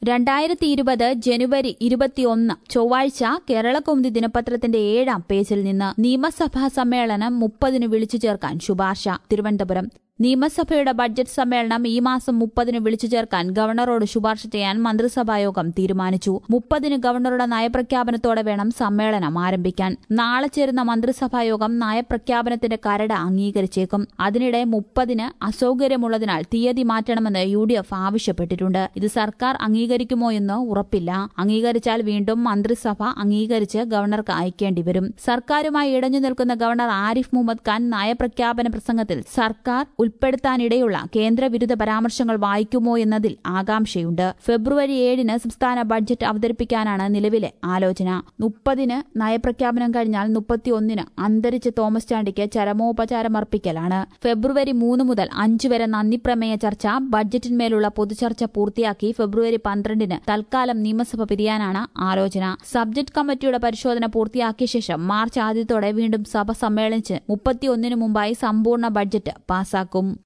രണ്ടായിരത്തി ഇരുപത് ജനുവരി ഇരുപത്തിയൊന്ന് ചൊവ്വാഴ്ച കേരളകൗമുദി ദിനപത്രത്തിന്റെ ഏഴാം പേജിൽ നിന്ന് നിയമസഭാ സമ്മേളനം മുപ്പതിന് വിളിച്ചു ചേർക്കാൻ ശുപാർശ തിരുവനന്തപുരം നിയമസഭയുടെ ബഡ്ജറ്റ് സമ്മേളനം ഈ മാസം മുപ്പതിന് വിളിച്ചു ചേർക്കാൻ ഗവർണറോട് ശുപാർശ ചെയ്യാൻ മന്ത്രിസഭായോഗം തീരുമാനിച്ചു മുപ്പതിന് ഗവർണറുടെ നയപ്രഖ്യാപനത്തോടെ വേണം സമ്മേളനം ആരംഭിക്കാൻ നാളെ ചേരുന്ന മന്ത്രിസഭായോഗം നയപ്രഖ്യാപനത്തിന്റെ കരട് അംഗീകരിച്ചേക്കും അതിനിടെ മുപ്പതിന് അസൌകര്യമുള്ളതിനാൽ തീയതി മാറ്റണമെന്ന് യു ഡി എഫ് ആവശ്യപ്പെട്ടിട്ടുണ്ട് ഇത് സർക്കാർ അംഗീകരിക്കുമോ എന്ന് ഉറപ്പില്ല അംഗീകരിച്ചാൽ വീണ്ടും മന്ത്രിസഭ അംഗീകരിച്ച് ഗവർണർക്ക് അയക്കേണ്ടി വരും സർക്കാരുമായി ഇടഞ്ഞു നിൽക്കുന്ന ഗവർണർ ആരിഫ് മുഹമ്മദ് ഖാൻ നയപ്രഖ്യാപന പ്രസംഗത്തിൽ സർക്കാർ ഉൾപ്പെടുത്താനിടയുള്ള കേന്ദ്രവിരുദ്ധ പരാമർശങ്ങൾ വായിക്കുമോ എന്നതിൽ ആകാംക്ഷയുണ്ട് ഫെബ്രുവരി ഏഴിന് സംസ്ഥാന ബഡ്ജറ്റ് അവതരിപ്പിക്കാനാണ് നിലവിലെ ആലോചന മുപ്പതിന് നയപ്രഖ്യാപനം കഴിഞ്ഞാൽ മുപ്പത്തിയൊന്നിന് അന്തരിച്ച തോമസ് ചാണ്ടിക്ക് ചരമോപചാരമർപ്പിക്കലാണ് ഫെബ്രുവരി മൂന്ന് മുതൽ അഞ്ച് വരെ നന്ദിപ്രമേയ ചർച്ച ബഡ്ജറ്റിന്മേലുള്ള പൊതുചർച്ച പൂർത്തിയാക്കി ഫെബ്രുവരി പന്ത്രണ്ടിന് തൽക്കാലം നിയമസഭ പിരിയാനാണ് ആലോചന സബ്ജക്ട് കമ്മിറ്റിയുടെ പരിശോധന പൂർത്തിയാക്കിയ ശേഷം മാർച്ച് ആദ്യത്തോടെ വീണ്ടും സഭ സമ്മേളിച്ച് മുപ്പത്തിയൊന്നിന് മുമ്പായി സമ്പൂർണ്ണ ബഡ്ജറ്റ് പാസാക്കും